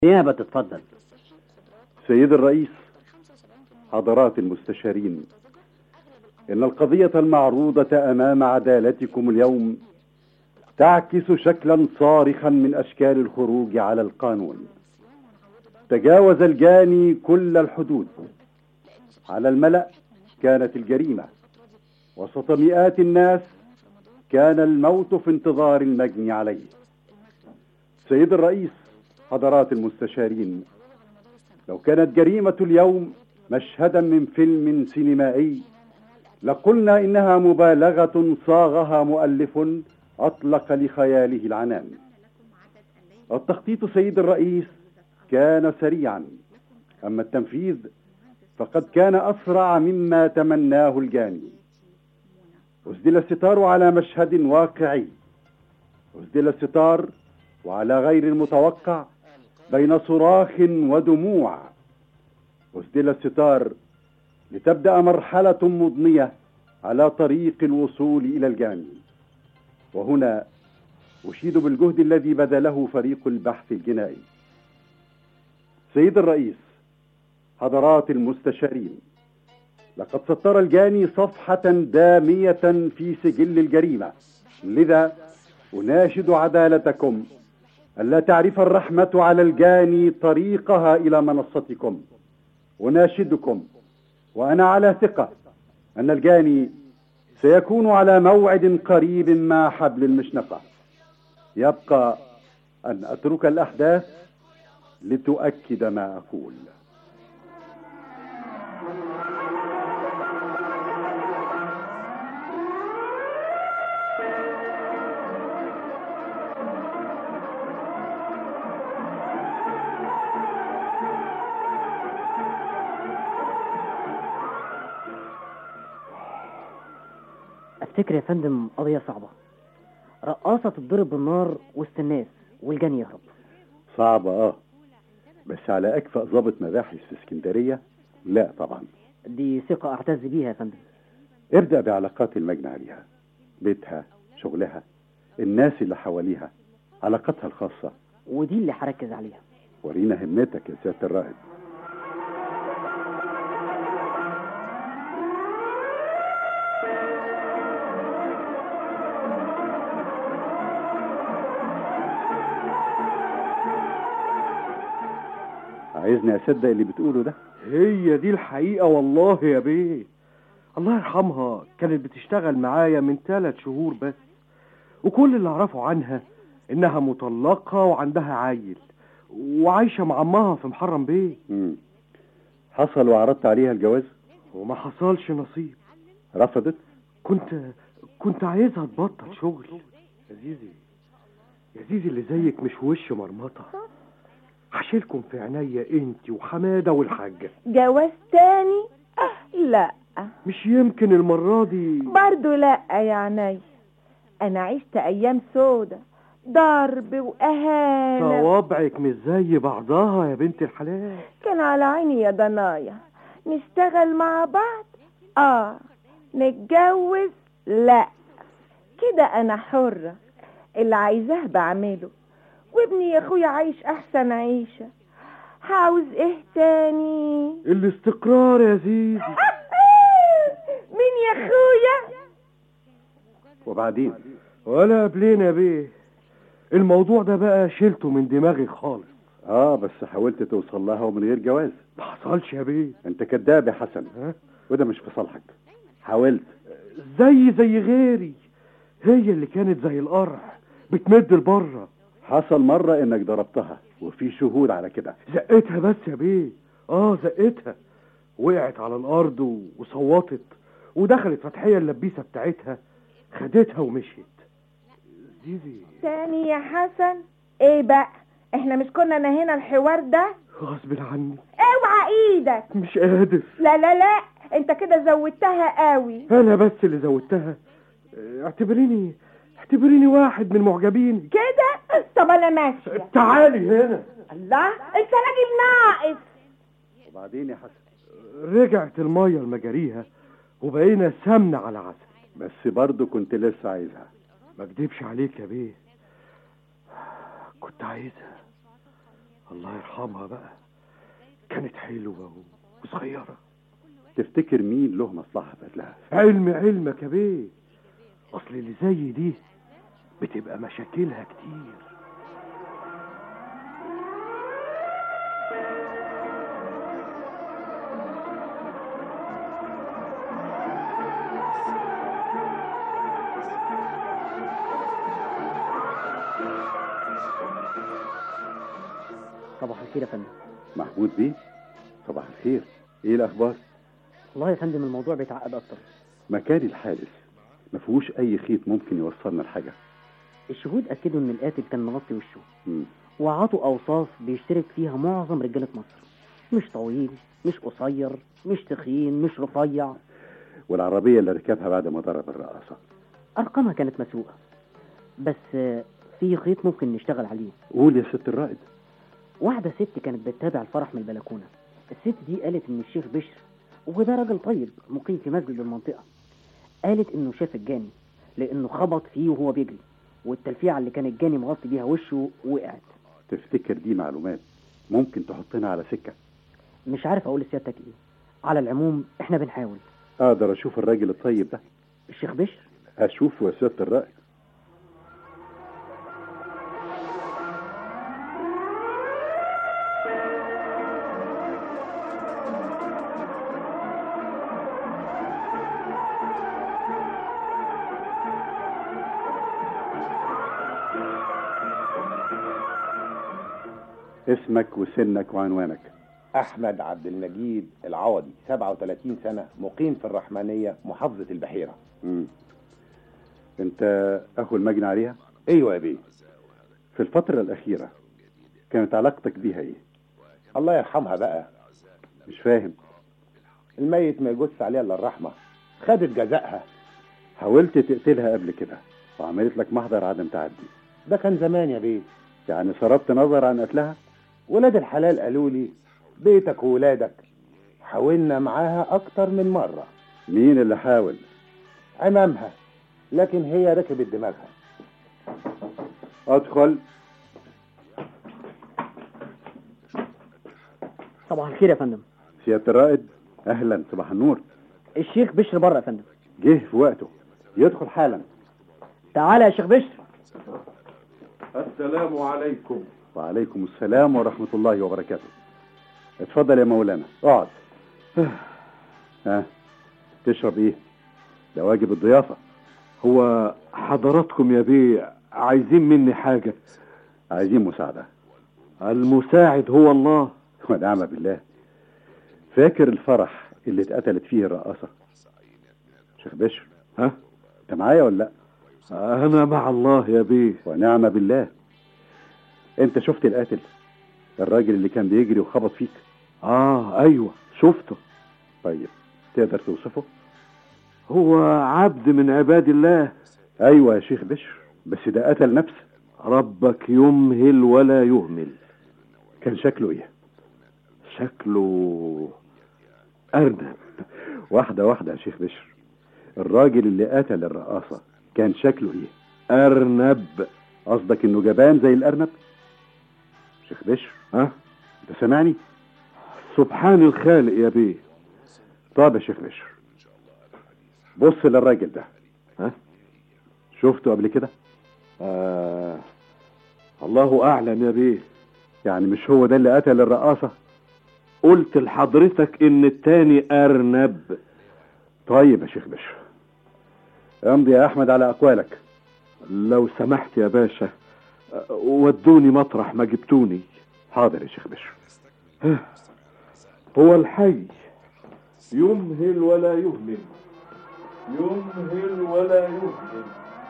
نيابة تتفضل سيد الرئيس حضرات المستشارين إن القضية المعروضة أمام عدالتكم اليوم تعكس شكلا صارخا من أشكال الخروج على القانون تجاوز الجاني كل الحدود على الملأ كانت الجريمة وسط مئات الناس كان الموت في انتظار المجني عليه سيد الرئيس حضرات المستشارين لو كانت جريمة اليوم مشهدا من فيلم سينمائي لقلنا إنها مبالغة صاغها مؤلف أطلق لخياله العنان التخطيط سيد الرئيس كان سريعا أما التنفيذ فقد كان أسرع مما تمناه الجاني أسدل الستار على مشهد واقعي أسدل الستار وعلى غير المتوقع بين صراخ ودموع أسدل الستار لتبدأ مرحلة مضنية على طريق الوصول إلى الجاني وهنا أشيد بالجهد الذي بذله فريق البحث الجنائي سيد الرئيس حضرات المستشارين لقد سطر الجاني صفحة دامية في سجل الجريمة لذا أناشد عدالتكم ألا تعرف الرحمة على الجاني طريقها إلى منصتكم أناشدكم وأنا على ثقة أن الجاني سيكون على موعد قريب مع حبل المشنقة يبقى أن أترك الأحداث لتؤكد ما أقول افتكر يا فندم قضية صعبة رقاصة تتضرب بالنار وسط الناس والجاني يهرب صعبة اه بس على أكفأ ضابط مباحث في اسكندرية لا طبعا دي ثقة اعتز بيها يا فندم ابدأ بعلاقات المجني عليها بيتها شغلها الناس اللي حواليها علاقاتها الخاصة ودي اللي هركز عليها ورينا همتك يا سيادة الرائد عايزني أصدق اللي بتقوله ده هي دي الحقيقة والله يا بيه الله يرحمها كانت بتشتغل معايا من ثلاث شهور بس وكل اللي أعرفه عنها إنها مطلقة وعندها عيل وعايشة مع أمها في محرم بيه مم. حصل وعرضت عليها الجواز وما حصلش نصيب رفضت كنت كنت عايزها تبطل شغل يا زيزي يا زيزي اللي زيك مش وش مرمطة هشيلكم في عينيا انت وحمادة والحاجة جواز تاني أه لا مش يمكن المرة دي برضو لا يا عيني انا عشت ايام سودة ضرب واهانة صوابعك مش زي بعضها يا بنت الحلال كان على عيني يا ضنايا نشتغل مع بعض اه نتجوز لا كده انا حرة اللي عايزاه بعمله وابني يا اخويا عايش احسن عيشة عاوز ايه تاني الاستقرار يا زيزي مين يا اخويا وبعدين ولا قبلين يا بيه الموضوع ده بقى شلته من دماغي خالص اه بس حاولت توصل لها ومن غير جواز ما حصلش يا بيه انت كذاب يا حسن ها؟ وده مش في صالحك حاولت زي زي غيري هي اللي كانت زي القرع بتمد لبره حصل مرة انك ضربتها وفي شهود على كده زقتها بس يا بيه اه زقتها وقعت على الارض و- وصوتت ودخلت فتحية اللبيسة بتاعتها خدتها ومشيت زيزي تاني يا حسن ايه بقى احنا مش كنا نهينا الحوار ده غصب عني اوعى ايدك مش قادر لا لا لا انت كده زودتها قوي انا بس اللي زودتها اه، اعتبريني اعتبريني واحد من معجبين كده طب انا ماشيه تعالي هنا الله انت راجل ناقص وبعدين يا حسن رجعت المية لمجاريها وبقينا سمنة على عسل بس برضه كنت لسه عايزها ما اكدبش عليك يا بيه كنت عايزها الله يرحمها بقى كانت حلوة وصغيرة تفتكر مين له مصلحة في قتلها علم علمك يا بيه اصل اللي زي دي بتبقى مشاكلها كتير صباح الخير يا فندم محمود بيه صباح الخير ايه الاخبار والله يا فندم الموضوع بيتعقد اكتر مكان الحادث ما فيهوش اي خيط ممكن يوصلنا لحاجه الشهود اكدوا ان القاتل كان مغطي وشه مم. وعطوا اوصاف بيشترك فيها معظم رجاله مصر مش طويل مش قصير مش تخين مش رفيع والعربيه اللي ركبها بعد ما ضرب الرقاصه ارقامها كانت مسروقه بس آه، في خيط ممكن نشتغل عليه قول يا ست الرائد واحدة ست كانت بتتابع الفرح من البلكونة الست دي قالت إن الشيخ بشر وده راجل طيب مقيم في مسجد المنطقة قالت إنه شاف الجاني لأنه خبط فيه وهو بيجري والتلفيعة اللي كان الجاني مغطي بيها وشه وقعت تفتكر دي معلومات ممكن تحطنا على سكه مش عارف أقول لسيادتك إيه على العموم إحنا بنحاول اقدر اشوف الراجل الطيب ده الشيخ بشر اشوفه يا ست الرائد اسمك وسنك وعنوانك أحمد عبد المجيد العوضي 37 سنة مقيم في الرحمانية محافظة البحيرة مم. انت اخو المجني عليها أيوة يا بيه في الفترة الأخيرة كانت علاقتك بيها ايه الله يرحمها بقى مش فاهم الميت ما يجوز عليها إلا الرحمة خدت جزائها حاولت تقتلها قبل كده وعملت لك محضر عدم تعدي ده كان زمان يا بيه يعني صرفت نظر عن قتلها ولاد الحلال قالوا لي بيتك وولادك حاولنا معاها أكتر من مرة مين اللي حاول عمامها لكن هي ركبت دماغها ادخل صباح الخير يا فندم سيادة الرائد اهلا صباح النور الشيخ بشر بره يا فندم جه في وقته يدخل حالا تعالى يا شيخ بشر السلام عليكم وعليكم السلام ورحمة الله وبركاته اتفضل يا مولانا اقعد ها تشرب ايه ده واجب الضيافة هو حضراتكم يا بيه عايزين مني حاجة عايزين مساعدة المساعد هو الله ونعم بالله فاكر الفرح اللي اتقتلت فيه الرقاصة شيخ بشر ها انت معايا ولا لا أنا مع الله يا بيه ونعم بالله انت شفت القاتل الراجل اللي كان بيجري وخبط فيك آه أيوة شفته طيب تقدر توصفه هو عبد من عباد الله ايوه يا شيخ بشر بس ده قتل نفس ربك يمهل ولا يهمل كان شكله ايه شكله أرنب واحدة واحدة يا شيخ بشر الراجل اللي قتل الرقاصة كان شكله ايه أرنب قصدك انه جبان زي الارنب شيخ بشر ها انت سامعني سبحان الخالق يا بيه طب يا شيخ بشر بص للراجل ده ها شفته قبل كده آه الله أعلم يا بيه يعني مش هو ده اللي قتل الرقاصة قلت لحضرتك إن التاني أرنب طيب يا شيخ بشر امضي يا احمد على اقوالك لو سمحت يا باشا آه، ودوني مطرح ما جبتوني حاضر يا شيخ بشر هو الحي يمهل ولا يهمل يمهل ولا يهمل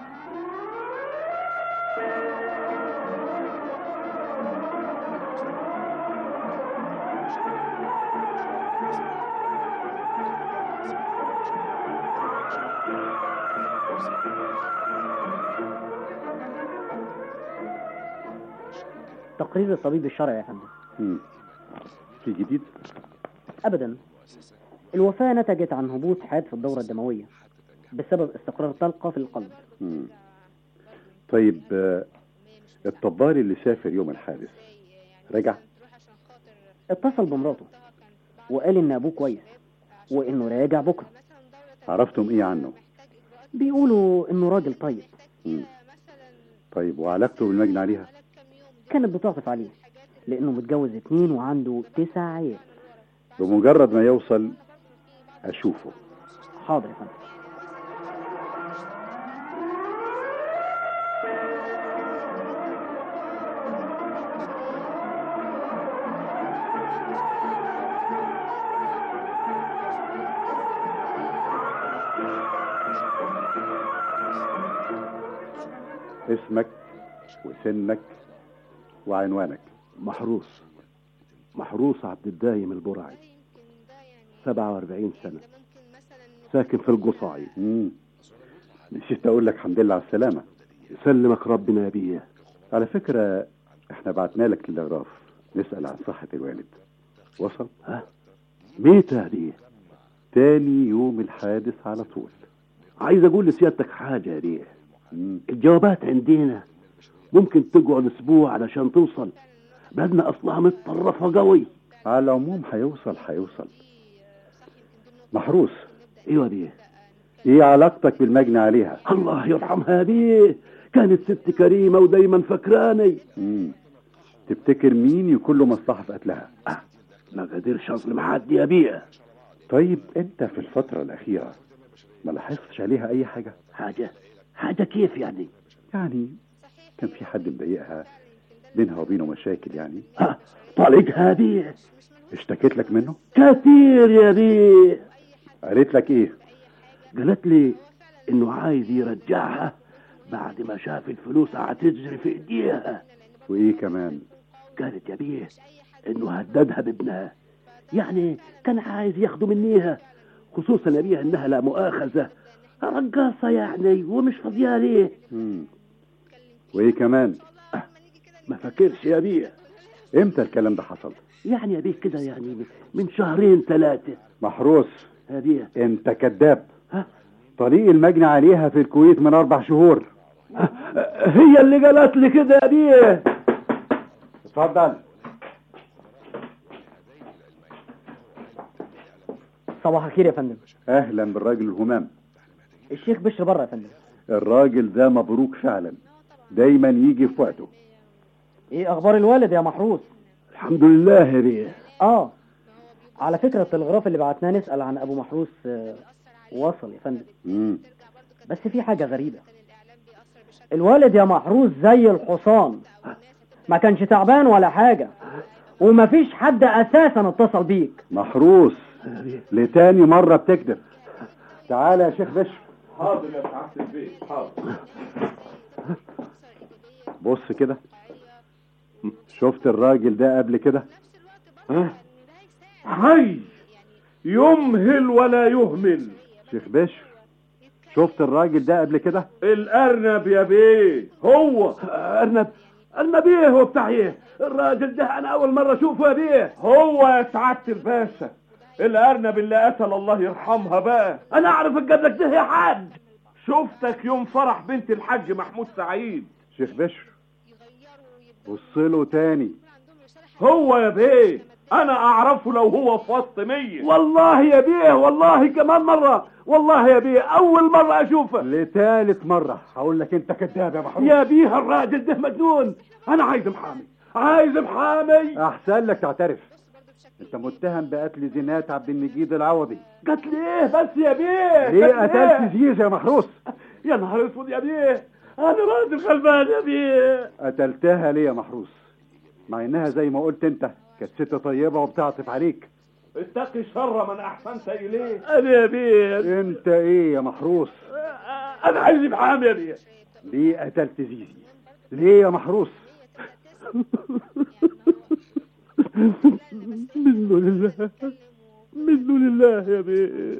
تقرير الطبيب الشرعي يا فندم مم. في جديد ابدا الوفاة نتجت عن هبوط حاد في الدورة الدموية بسبب استقرار طلقة في القلب مم. طيب آه، الطبال اللي سافر يوم الحادث رجع اتصل بمراته وقال ان ابوه كويس وانه راجع بكره عرفتم ايه عنه بيقولوا انه راجل طيب مم. طيب وعلاقته بالمجني عليها كانت بتعطف عليه لانه متجوز اتنين وعنده تسع عيال بمجرد ما يوصل اشوفه حاضر يا فندم اسمك وسنك وعنوانك محروس محروس عبد الدايم البرعي 47 سنة ساكن في القصاعي مم. نسيت اقول لك الحمد لله على السلامه يسلمك ربنا يا بيه على فكره احنا بعتنا لك تلغراف نسال عن صحه الوالد وصل ها ميتة يا بيه تاني يوم الحادث على طول عايز اقول لسيادتك حاجة يا بيه مم. الجوابات عندنا ممكن تقعد اسبوع علشان توصل بلدنا اصلها متطرفة قوي على العموم هيوصل هيوصل محروس ايوه يا بيه ايه علاقتك بالمجني عليها الله يرحمها يا بيه كانت ست كريمة ودايما فكراني مم. تفتكر مين يكون له مصلحه في قتلها آه، ما قدرش اظلم حد يا بيه طيب انت في الفتره الاخيره ما لاحظتش عليها اي حاجه حاجة حاجة كيف يعني يعني كان في حد مضايقها بينها وبينه مشاكل يعني ها طالقها يا بيه اشتكيت لك منه كثير يا بيه قالت لك ايه قالت لي انه عايز يرجعها بعد ما شاف الفلوس هتجري في ايديها وايه كمان قالت يا بيه انه هددها بابنها يعني كان عايز ياخده منيها خصوصا يا بيه انها لا مؤاخذة رقاصة يعني ومش فاضية ليه مم. وايه كمان ما فاكرش يا بيه امتى الكلام ده حصل يعني يا بيه كده يعني من شهرين ثلاثة محروس يا بيه انت كذاب ها؟ طريق المجني عليها في الكويت من اربع شهور هي اللي قالت لي كده يا بيه اتفضل صباح الخير يا فندم اهلا بالراجل الهمام الشيخ بشر بره يا فندم الراجل ده مبروك فعلا دايما يجي في وقته ايه اخبار الوالد يا محروس الحمد لله يا بيه اه على فكرة التلغراف اللي بعتناه نسأل عن ابو محروس آه، وصل يا فندم مم. بس في حاجة غريبة الوالد يا محروس زي الحصان ما كانش تعبان ولا حاجة ومفيش حد اساسا اتصل بيك محروس لتاني مرة بتكذب تعالى يا شيخ بشر حاضر يا سعادة البيت حاضر بص كده شفت الراجل ده قبل كده حي يمهل ولا يهمل شيخ بشر شفت الراجل ده قبل كده الارنب يا بيه هو ارنب ارنب ايه هو بتاع ايه الراجل ده انا اول مرة اشوفه يا بيه هو يا سعادة الباشا الارنب اللي قتل الله يرحمها بقى انا اعرف قبلك ده يا حاج شفتك يوم فرح بنت الحاج محمود سعيد شيخ بشر بص له تاني هو يا بيه انا اعرفه لو هو في وسط مية والله يا بيه والله كمان مرة والله يا بيه اول مرة اشوفه لتالت مرة هقول لك انت كذاب يا محروس يا بيه الراجل ده مجنون انا عايز محامي عايز محامي احسن لك تعترف انت متهم بقتل زينات عبد المجيد العوضي قتل ايه بس يا بيه ليه قتل إيه؟ قتلت زيزة يا محروس يا نهار اسود يا بيه انا راجل غلبان يا بيه قتلتها ليه يا محروس مع انها زي ما قلت انت كانت ست طيبة وبتعطف عليك اتقي شر من احسنت اليه انا يا بيه انت ايه يا محروس انا عايز محامي يا بيه ليه قتلت زيزي ليه يا محروس منه لله منه لله يا بيه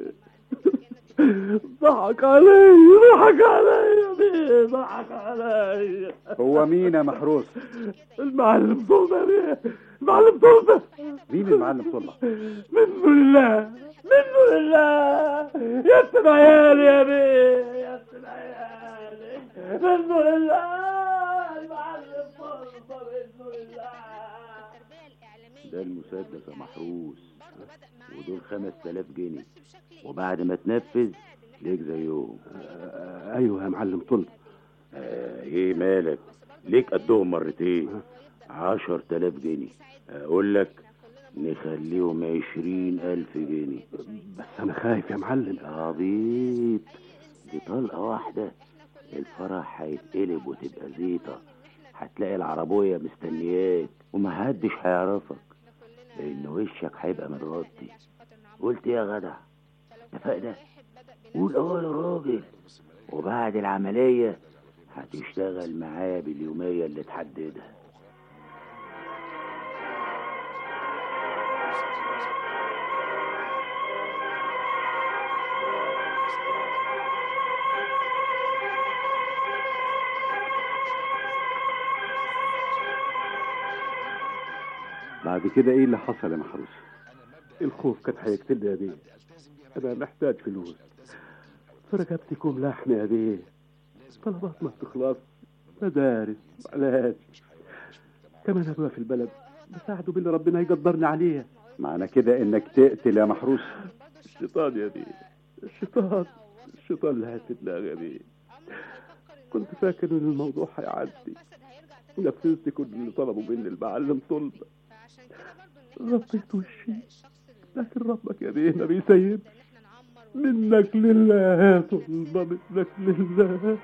ضحك علي ضحك علي يا بيه ضحك علي هو مين يا محروس المعلم طلبة يا بيه المعلم طلبة مين المعلم طلع منه لله منه لله يسلم عيالي يا بيه يسلم عيالي منه لله المعلم طلبة منه لله ده المسدس يا محروس ودول خمس تلاف جنيه وبعد ما تنفذ ليك زيهم آه، ايوه يا معلم طلب آه ايه مالك ليك قدهم مرتين عشر تلاف جنيه اقول لك نخليهم عشرين الف جنيه بس انا خايف يا معلم يا عبيط دي طلقة واحدة الفرح هيتقلب وتبقى زيطة هتلاقي العربية مستنياك ومحدش هيعرفك لأن وشك هيبقى متغطي قلت إيه يا جدع اتفقنا قول اه يا راجل وبعد العملية هتشتغل معايا باليومية اللي تحددها بعد كده ايه اللي حصل يا محروس الخوف كان هيقتلني يا بيه انا محتاج فلوس فرقبتي كوم لحم يا بيه طلبات ما بتخلص مدارس علاج كمان ابويا في البلد بساعده باللي ربنا يقدرني عليه معنى كده انك تقتل يا محروس الشيطان يا بيه الشيطان الشيطان اللي هتتلاقى يا بيه كنت فاكر ان الموضوع هيعدي نفذت كل اللي طلبوا مني المعلم طلب غطيت وشي لكن ربك يا بيه ما بيسيبش منك لله يا طلبة منك لله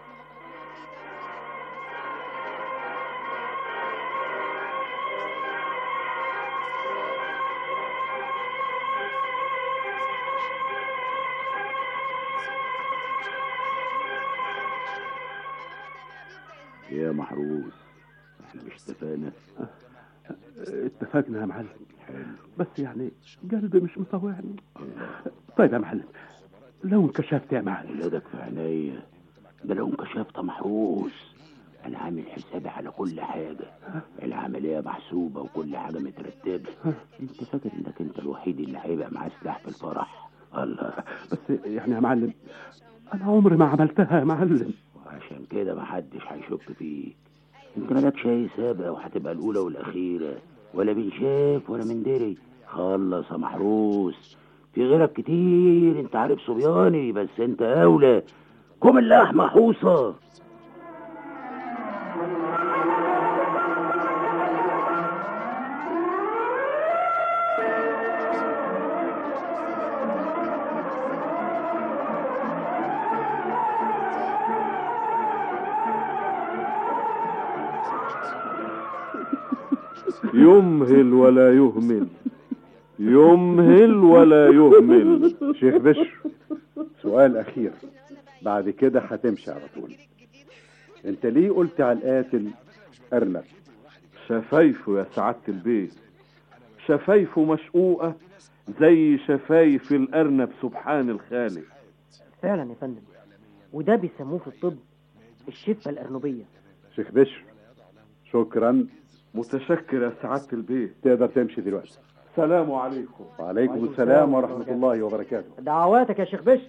يا محروس احنا مش اتفقنا اتفقنا يا معلم بس يعني قلبي مش مطوعني طيب يا معلم لو انكشفت يا معلم ولادك في عينيا ده لو انكشفت محروس انا عامل حسابي على كل حاجة العملية محسوبة وكل حاجة مترتبة انت فاكر انك انت الوحيد اللي هيبقى معاه سلاح في الفرح الله بس يعني يا معلم انا عمري ما عملتها يا معلم وعشان كده محدش هيشك فيك انت مالكش اي سابقة وهتبقى الاولى والاخيرة ولا بنشاف ولا من دري خلص يا محروس في غيرك كتير انت عارف صبياني بس انت اولى كوم اللحمة حوصة يمهل ولا يهمل يمهل ولا يهمل شيخ بشر سؤال اخير بعد كده هتمشي على طول انت ليه قلت على القاتل ارنب شفايفه يا سعادة البيت شفايفه مشقوقة زي شفايف الأرنب سبحان الخالق فعلا يا فندم وده بيسموه في الطب الشفة الأرنبية شيخ بشر شكرا متشكر يا سعادة البيت تقدر تمشي دلوقتي سلام عليكم وعليكم السلام ورحمة الله وبركاته دعواتك يا شيخ بشر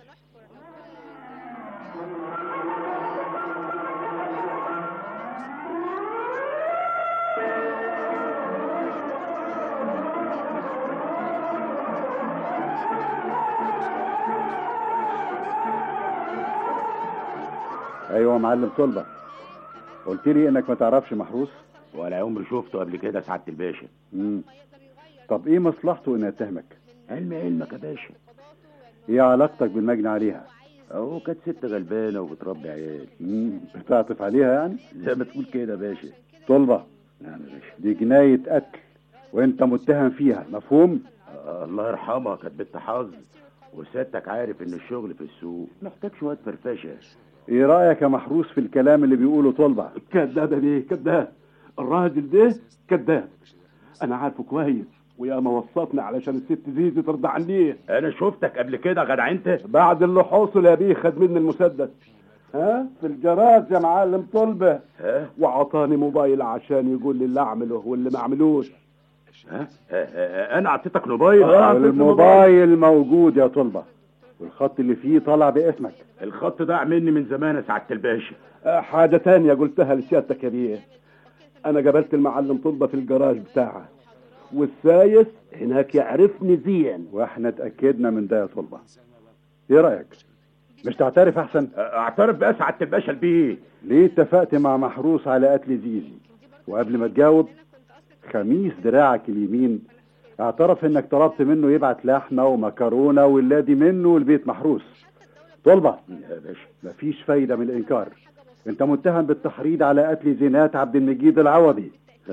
ايوه يا معلم طلبة قلت لي انك ما تعرفش محروس ولا عمري شفته قبل كده سعادة الباشا مم. طب ايه مصلحته انه يتهمك علم علمك يا باشا ايه علاقتك بالمجني عليها اهو كانت ست غلبانة وبتربي عيال مم. بتعطف عليها يعني زي ما تقول كده يا باشا طلبة نعم يا باشا دي جناية قتل وانت متهم فيها مفهوم آه، الله يرحمها كانت بنت حظ وسيادتك عارف ان الشغل في السوق محتاج شوية فرفشة ايه رأيك يا محروس في الكلام اللي بيقوله طلبة كذاب يا بيه كذاب الراجل ده كذاب انا عارفه كويس ويا ما وصتني علشان الست زيزي ترضى عني انا شفتك قبل كده يا جدع انت بعد اللي حصل يا بيه خد مني المسدس ها في الجراج يا معلم طلبه ها وعطاني موبايل عشان يقول لي اللي اعمله واللي ما اعملوش ها آه، آه، انا اعطيتك موبايل آه. الموبايل موجود يا طلبة والخط اللي فيه طلع باسمك الخط ضاع مني من زمان يا سعادة الباشا آه، حاجة تانية قلتها لسيادتك يا بيه أنا قابلت المعلم طلبة في الجراج بتاعه والسايس هناك يعرفني زين واحنا اتأكدنا من ده يا طلبة ايه رأيك مش تعترف احسن اعترف بأسعد الباشا البيه ليه اتفقت مع محروس على قتل زيزي وقبل ما تجاوب خميس دراعك اليمين اعترف انك طلبت منه يبعت لحمه ومكرونه واللادي منه لبيت محروس طلبه يا باشا مفيش فايده من الانكار انت متهم بالتحريض على قتل زينات عبد المجيد العوضي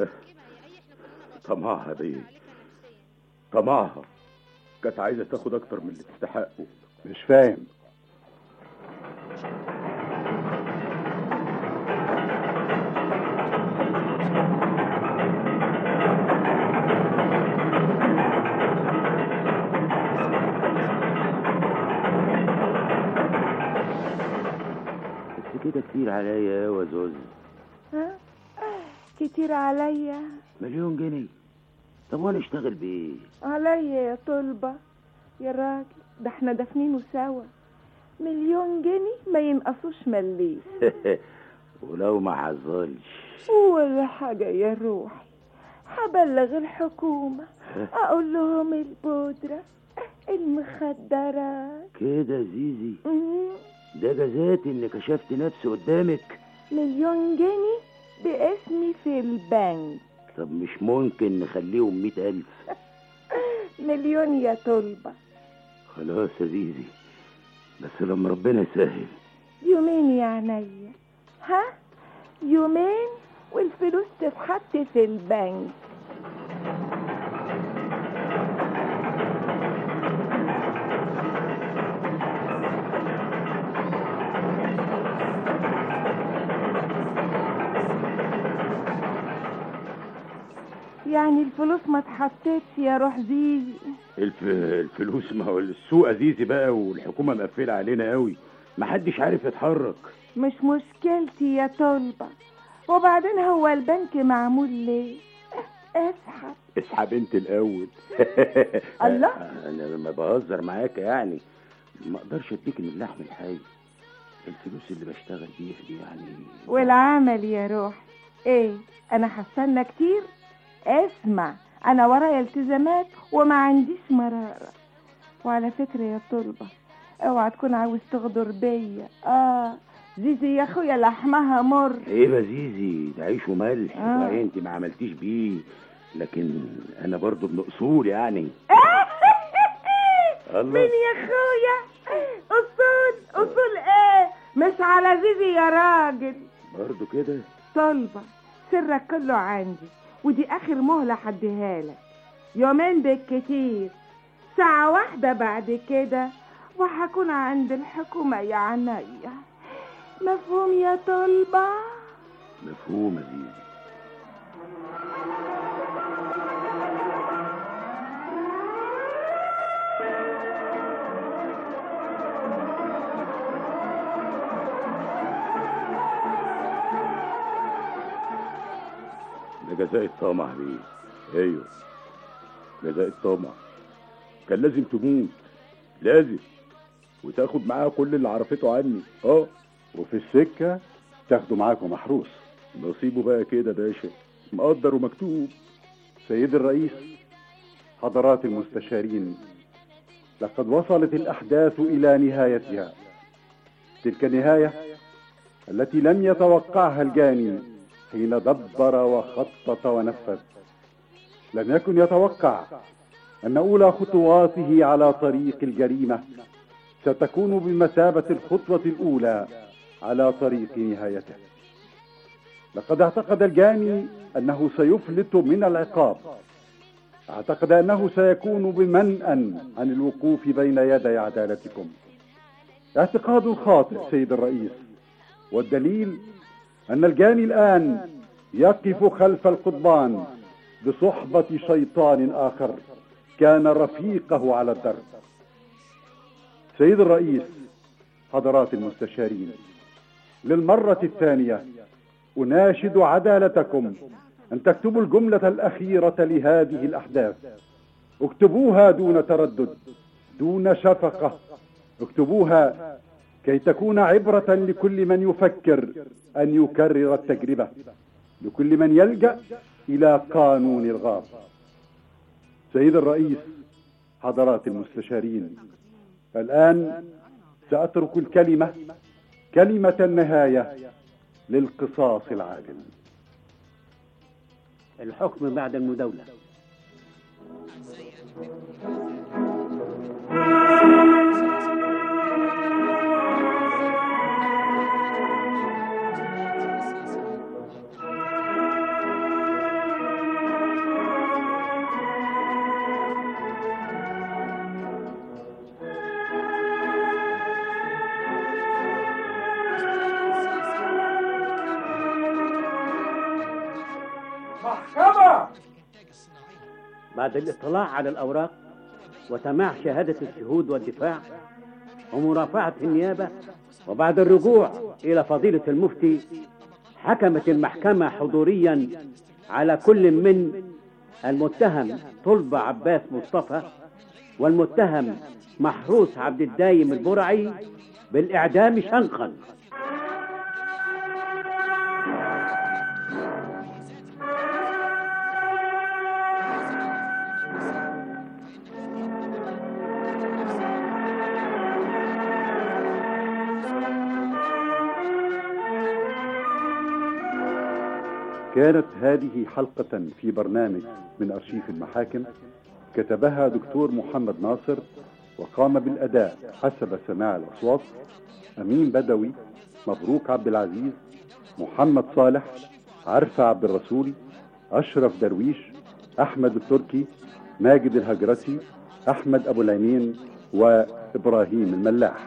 طمعها دي طمعها كانت عايزة تاخد أكتر من اللي تستحقه مش فاهم بس كده كتير عليا يا وزوز ها كتير عليا مليون جنيه طب وانا اشتغل بايه عليا يا طلبة يا راجل ده احنا دافنينه سوا مليون جنيه ما ينقصوش مليم ولو ما حصلش ولا حاجة يا روحي هبلغ الحكومة أقول لهم البودرة المخدرات كده زيزي مم. ده جزاتي اني كشفت نفسي قدامك مليون جنيه باسمي في البنك طب مش ممكن نخليهم مئة ألف مليون يا طلبة خلاص يا زيزي بس لما ربنا يسهل يومين يا عينيا ها يومين والفلوس تتحط في البنك يعني الفلوس ما اتحطتش يا روح زيزي الف... الفلوس ما هو السوق أزيزي بقى والحكومة مقفلة علينا قوي محدش عارف يتحرك مش مشكلتي يا طلبة وبعدين هو البنك معمول ليه اسحب اسحب انت الأول الله. انا لما بهزر معاك يعني ما اقدرش اديك من اللحم الحي الفلوس اللي بشتغل بيها دي يعني والعمل يا روح ايه انا هستنى كتير اسمع انا ورايا التزامات وما عنديش مرارة وعلى فكرة يا طلبة اوعى تكون عاوز تغدر بيا اه زيزي يا اخويا لحمها مر ايه يا زيزي ده عيش وملح آه. صحيح انت ما عملتيش بيه لكن انا برضو ابن اصول يعني الله. مين يا اخويا اصول اصول ايه مش على زيزي يا راجل برضو كده طلبة سرك كله عندي ودي اخر مهلة حديها لك يومين بالكتير ساعة واحدة بعد كده وهكون عند الحكومة يا عينيا مفهوم يا طلبة مفهوم يا زيزي ده جزاء الطمع بيه ايوه جزاء الطمع كان لازم تموت لازم وتاخد معاها كل اللي عرفته عني اه وفي السكة تاخدوا معاكم محروس نصيبه بقى كده باشا مقدر ومكتوب سيد الرئيس حضرات المستشارين لقد وصلت الأحداث إلى نهايتها تلك النهاية التي لم يتوقعها الجاني حين دبر وخطط ونفذ لم يكن يتوقع أن أولى خطواته على طريق الجريمة ستكون بمثابة الخطوة الأولى على طريق نهايته لقد اعتقد الجاني أنه سيفلت من العقاب اعتقد أنه سيكون بمنأى عن الوقوف بين يدي عدالتكم اعتقاد خاطئ سيد الرئيس والدليل أن الجاني الآن يقف خلف القضبان بصحبة شيطان آخر كان رفيقه على الدرب سيد الرئيس حضرات المستشارين للمرة الثانية أناشد عدالتكم أن تكتبوا الجملة الأخيرة لهذه الأحداث اكتبوها دون تردد دون شفقة اكتبوها كي تكون عبرة لكل من يفكر أن يكرر التجربة لكل من يلجأ إلى قانون الغاب سيد الرئيس حضرات المستشارين الآن سأترك الكلمة كلمة النهاية للقصاص العادل الحكم بعد المداولة محكمة بعد الاطلاع على الأوراق وسماع شهادة الشهود والدفاع ومرافعة النيابة وبعد الرجوع إلى فضيلة المفتي حكمت المحكمة حضوريا على كل من المتهم طلبة عباس مصطفى والمتهم محروس عبد الدايم البرعي بالإعدام شنقا كانت هذه حلقة في برنامج من أرشيف المحاكم كتبها دكتور محمد ناصر وقام بالأداء حسب سماع الأصوات أمين بدوي مبروك عبد العزيز محمد صالح عرفة عبد الرسول أشرف درويش أحمد التركي ماجد الهجرسي أحمد أبو العينين وإبراهيم الملاح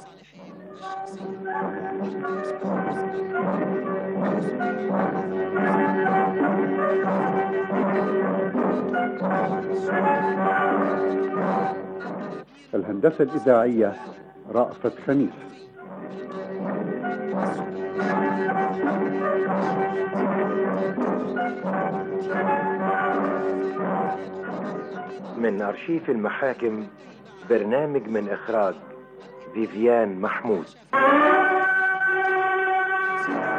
الهندسة الإذاعية رأفت خميس من أرشيف المحاكم برنامج من إخراج فيفيان محمود